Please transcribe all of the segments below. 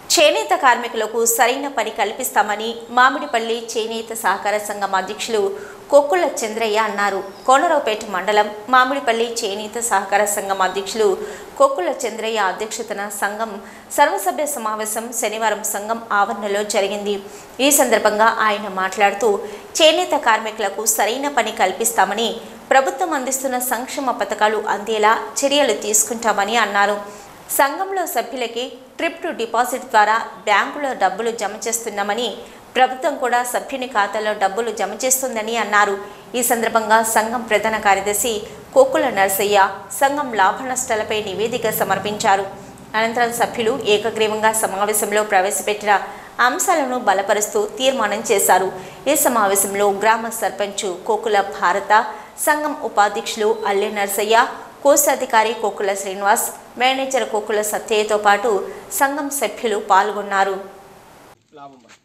చేనేత కార్మికులకు సరైన పని కల్పిస్తామని మామిడిపల్లి చేనేత సహకార సంఘం అధ్యక్షులు కొక్కుల చంద్రయ్య అన్నారు కోనరావుపేట మండలం మామిడిపల్లి చేనేత సహకార సంఘం అధ్యక్షులు కొక్కుల చంద్రయ్య అధ్యక్షతన సంఘం సర్వసభ్య సమావేశం శనివారం సంఘం ఆవరణలో జరిగింది ఈ సందర్భంగా ఆయన మాట్లాడుతూ చేనేత కార్మికులకు సరైన పని కల్పిస్తామని ప్రభుత్వం అందిస్తున్న సంక్షేమ పథకాలు అందేలా చర్యలు తీసుకుంటామని అన్నారు సంఘంలో సభ్యులకి ట్రిప్ టు డిపాజిట్ ద్వారా బ్యాంకులో డబ్బులు జమ చేస్తున్నామని ప్రభుత్వం కూడా సభ్యుని ఖాతాలో డబ్బులు జమ చేస్తుందని అన్నారు ఈ సందర్భంగా సంఘం ప్రధాన కార్యదర్శి కోకుల నరసయ్య సంఘం లాభ నష్టాలపై నివేదిక సమర్పించారు అనంతరం సభ్యులు ఏకగ్రీవంగా సమావేశంలో ప్రవేశపెట్టిన అంశాలను బలపరుస్తూ తీర్మానం చేశారు ఈ సమావేశంలో గ్రామ సర్పంచ్ కోకుల భారత సంఘం ఉపాధ్యక్షులు అల్లె నరసయ్య కోశాధికారి కోకుల శ్రీనివాస్ మేనేజర్ కోకుల సత్యయ్యతో పాటు సంఘం సభ్యులు పాల్గొన్నారు లాభం మరి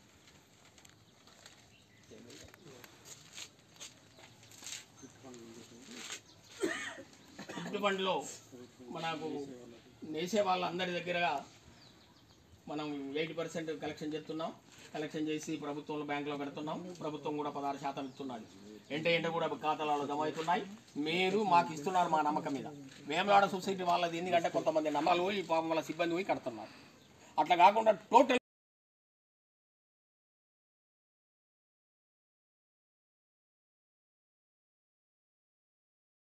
ఫుడ్ ఫండ్లో మనకు నేసే వాళ్ళందరి దగ్గర మనం ఎయిటీ పర్సెంట్ కలెక్షన్ చేస్తున్నాం కలెక్షన్ చేసి ప్రభుత్వంలో బ్యాంకులో పెడుతున్నాం ప్రభుత్వం కూడా పదహారు శాతం ఇస్తున్నది ఎంట ఎంట కూడా ఖాతాలలో జమ అవుతున్నాయి మీరు మాకు ఇస్తున్నారు మా నమ్మకం మీద వేమలాడ సొసైటీ వాళ్ళది ఎందుకంటే కొంతమంది నమ్మకాలు పోయి పాపం వాళ్ళ సిబ్బంది పోయి కడుతున్నారు అట్లా కాకుండా టోటల్